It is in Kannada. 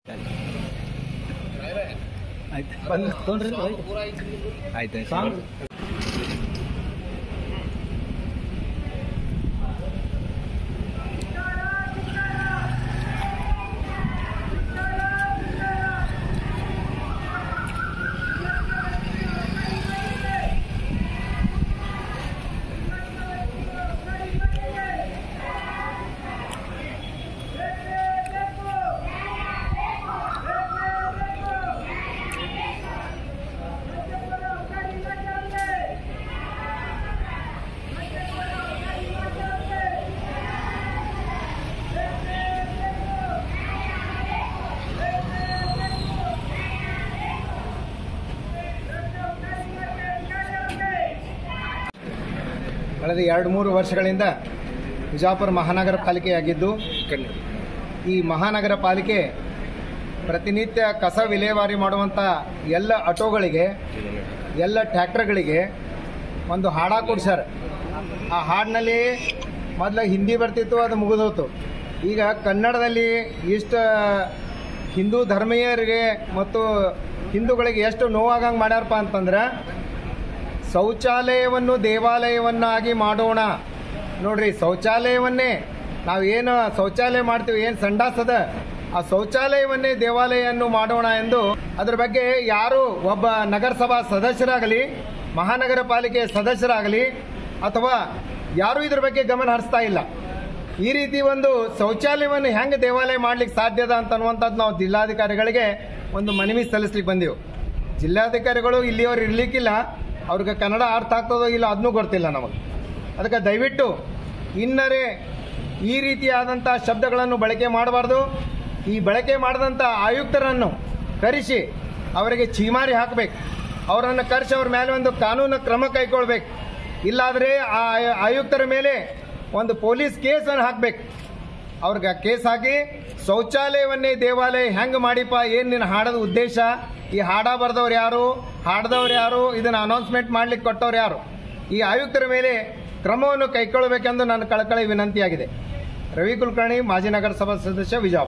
ಆಯ್ತು ಬಂದು ತೊಗೊಂಡ್ರಿ ಆಯ್ತು ಸಾಂಗ್ ಕಳೆದ ಎರಡು ಮೂರು ವರ್ಷಗಳಿಂದ ವಿಜಾಪುರ ಮಹಾನಗರ ಪಾಲಿಕೆಯಾಗಿದ್ದು ಈ ಮಹಾನಗರ ಪಾಲಿಕೆ ಪ್ರತಿನಿತ್ಯ ಕಸ ವಿಲೇವಾರಿ ಮಾಡುವಂಥ ಎಲ್ಲ ಆಟೋಗಳಿಗೆ ಎಲ್ಲ ಟ್ರ್ಯಾಕ್ಟರ್ಗಳಿಗೆ ಒಂದು ಹಾಡ ಕೊಡ್ಸ್ಯಾರ ಆ ಹಾಡಿನಲ್ಲಿ ಮೊದಲ ಹಿಂದಿ ಬರ್ತಿತ್ತು ಅದು ಮುಗಿದೋತು ಈಗ ಕನ್ನಡದಲ್ಲಿ ಇಷ್ಟು ಹಿಂದೂ ಧರ್ಮೀಯರಿಗೆ ಮತ್ತು ಹಿಂದೂಗಳಿಗೆ ಎಷ್ಟು ನೋವಾಗಂಗೆ ಮಾಡ್ಯಾರಪ್ಪ ಅಂತಂದ್ರೆ ಶೌಚಾಲಯವನ್ನು ದೇವಾಲಯವನ್ನಾಗಿ ಮಾಡೋಣ ನೋಡ್ರಿ ಶೌಚಾಲಯವನ್ನೇ ನಾವು ಏನು ಶೌಚಾಲಯ ಮಾಡ್ತೀವಿ ಏನು ಸಂಡಾಸದ ಆ ಶೌಚಾಲಯವನ್ನೇ ದೇವಾಲಯನ್ನು ಮಾಡೋಣ ಎಂದು ಅದ್ರ ಬಗ್ಗೆ ಯಾರು ಒಬ್ಬ ನಗರಸಭಾ ಸದಸ್ಯರಾಗಲಿ ಮಹಾನಗರ ಪಾಲಿಕೆ ಸದಸ್ಯರಾಗಲಿ ಅಥವಾ ಯಾರೂ ಇದ್ರ ಬಗ್ಗೆ ಗಮನ ಹರಿಸ್ತಾ ಇಲ್ಲ ಈ ರೀತಿ ಒಂದು ಶೌಚಾಲಯವನ್ನು ಹೆಂಗೆ ದೇವಾಲಯ ಮಾಡ್ಲಿಕ್ಕೆ ಸಾಧ್ಯದ ಅಂತ ಅನ್ನುವಂಥದ್ದು ನಾವು ಜಿಲ್ಲಾಧಿಕಾರಿಗಳಿಗೆ ಒಂದು ಮನವಿ ಸಲ್ಲಿಸ್ಲಿಕ್ಕೆ ಬಂದೆವು ಜಿಲ್ಲಾಧಿಕಾರಿಗಳು ಇಲ್ಲಿಯವ್ರು ಇರ್ಲಿಕ್ಕಿಲ್ಲ ಅವ್ರಿಗೆ ಕನ್ನಡ ಅರ್ಥ ಆಗ್ತದೋ ಇಲ್ಲ ಅದನ್ನೂ ಗೊತ್ತಿಲ್ಲ ನಮಗೆ ಅದಕ್ಕೆ ದಯವಿಟ್ಟು ಇನ್ನರೇ ಈ ರೀತಿಯಾದಂಥ ಶಬ್ದಗಳನ್ನು ಬಳಕೆ ಮಾಡಬಾರ್ದು ಈ ಬಳಕೆ ಮಾಡಿದಂಥ ಆಯುಕ್ತರನ್ನು ಕರೆಸಿ ಅವರಿಗೆ ಚೀಮಾರಿ ಹಾಕಬೇಕು ಅವರನ್ನು ಕರೆಸಿ ಅವ್ರ ಮೇಲೆ ಒಂದು ಕಾನೂನು ಕ್ರಮ ಕೈಗೊಳ್ಬೇಕು ಇಲ್ಲಾದರೆ ಆ ಆಯುಕ್ತರ ಮೇಲೆ ಒಂದು ಪೊಲೀಸ್ ಕೇಸನ್ನು ಹಾಕಬೇಕು ಅವ್ರಿಗೆ ಕೇಸ್ ಹಾಕಿ ಶೌಚಾಲಯವನ್ನೇ ದೇವಾಲಯ ಹೆಂಗೆ ಮಾಡಿಪ್ಪ ಏನು ನಿನ್ನ ಹಾಡದ ಉದ್ದೇಶ ಈ ಹಾಡ ಬರ್ದವ್ರು ಯಾರು ಹಾಡ್ದವ್ರು ಯಾರು ಇದನ್ನು ಅನೌನ್ಸ್ಮೆಂಟ್ ಮಾಡ್ಲಿಕ್ಕೆ ಕೊಟ್ಟವ್ರು ಯಾರು ಈ ಆಯುಕ್ತರ ಮೇಲೆ ಕ್ರಮವನ್ನು ಕೈಗೊಳ್ಳಬೇಕೆಂದು ನನ್ನ ಕಳಕಳಿ ವಿನಂತಿಯಾಗಿದೆ ರವಿ ಕುಲಕರ್ಣಿ ಮಾಜಿ ನಗರಸಭಾ ಸದಸ್ಯ ವಿಜಾಪುರ